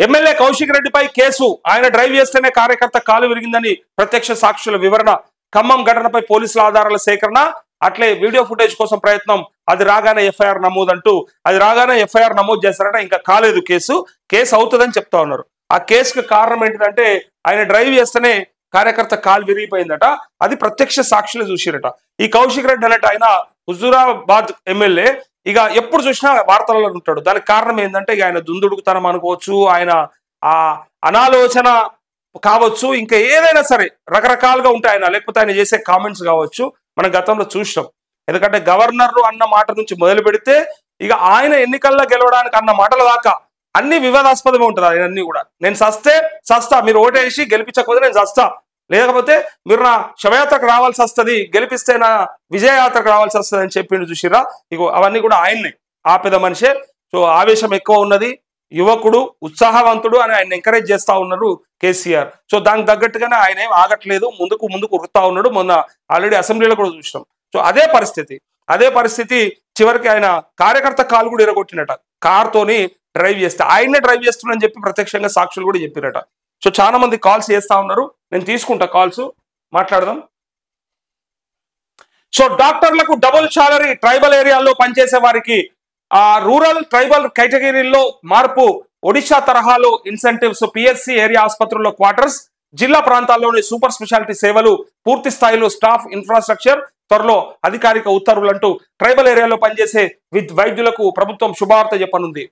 MLA Kaushik రెడ్డిపై case ఆయన drive చేస్తేనే కార్యకర్త కాలు విరిగిందని ప్రత్యక్ష సాక్షుల వివరణ ఖమ్మం ఘటనపై పోలీసుల ఆధారాల సేకరణ అట్లే వీడియో ఫుటేజ్ కోసం ప్రయత్నం అది రాగానే ఎఫ్ఐఆర్ నమోదంటూ అది రాగానే ఎఫ్ఐఆర్ నమోదు చేస్తారట ఇంకా కాలేదు కేసు కేసు అవుతుందని చెప్తా ఉన్నారు ఆ కేసుకు కారణం ఏంటిదంటే ఆయన డ్రైవ్ చేస్తేనే కార్యకర్త కాలు విరిగిపోయిందట అది ప్రత్యక్ష సాక్షులు చూసిరట ఈ కౌశిక్ రెడ్డి అన్నట్టు ఆయన హుజూరాబాద్ ఎమ్మెల్యే ఇక ఎప్పుడు చూసినా వార్తలలో ఉంటాడు దానికి కారణం ఏంటంటే ఇక ఆయన దుందుడుకుతనం అనుకోవచ్చు ఆయన ఆ అనాలోచన కావచ్చు ఇంకా ఏదైనా సరే రకరకాలుగా ఉంటాయి ఆయన లేకపోతే ఆయన చేసే కామెంట్స్ కావచ్చు మనం గతంలో చూసినాం ఎందుకంటే గవర్నర్ అన్న మాట నుంచి మొదలు పెడితే ఇక ఆయన ఎన్నికల్లో గెలవడానికి అన్న మాటల దాకా అన్ని వివాదాస్పదంగా ఉంటుంది ఆయన అన్ని కూడా నేను సస్తే సస్తా మీరు ఓటేసి గెలిపించకపోతే నేను సస్తా లేకపోతే మీరు నా శవయాత్రకు రావాల్సి వస్తుంది గెలిపిస్తే నా విజయయాత్రకు రావాల్సి వస్తుంది అని చెప్పిండు చూసిరా ఇగో అవన్నీ కూడా ఆయన్నే ఆ పెద్ద మనిషే సో ఆవేశం ఎక్కువ ఉన్నది యువకుడు ఉత్సాహవంతుడు అని ఆయన ఎంకరేజ్ చేస్తా ఉన్నారు కేసీఆర్ సో దానికి తగ్గట్టుగానే ఆయన ఏం ఆగట్లేదు ముందుకు ముందుకు ఉరుకుతా ఉన్నాడు మొన్న ఆల్రెడీ అసెంబ్లీలో కూడా చూసినాం సో అదే పరిస్థితి అదే పరిస్థితి చివరికి ఆయన కార్యకర్త కాలు కూడా ఎరగొట్టినట కార్ తోని డ్రైవ్ చేస్తే ఆయన్నే డ్రైవ్ చేస్తున్నాడని చెప్పి ప్రత్యక్షంగా సాక్షులు కూడా చెప్పిరట సో చాలా మంది కాల్స్ చేస్తా ఉన్నారు నేను తీసుకుంటా కాల్స్ మాట్లాడదాం సో డాక్టర్లకు డబుల్ సాలరీ ట్రైబల్ ఏరియాల్లో పనిచేసే వారికి ఆ రూరల్ ట్రైబల్ కేటగిరీల్లో మార్పు ఒడిశా తరహాలో ఇన్సెంటివ్స్ పిఎస్సి ఏరియా ఆసుపత్రుల్లో క్వార్టర్స్ జిల్లా ప్రాంతాల్లోని సూపర్ స్పెషాలిటీ సేవలు పూర్తి స్థాయిలో స్టాఫ్ ఇన్ఫ్రాస్ట్రక్చర్ త్వరలో అధికారిక ఉత్తర్వులంటూ ట్రైబల్ ఏరియాలో పనిచేసే విద్ వైద్యులకు ప్రభుత్వం శుభవార్త చెప్పనుంది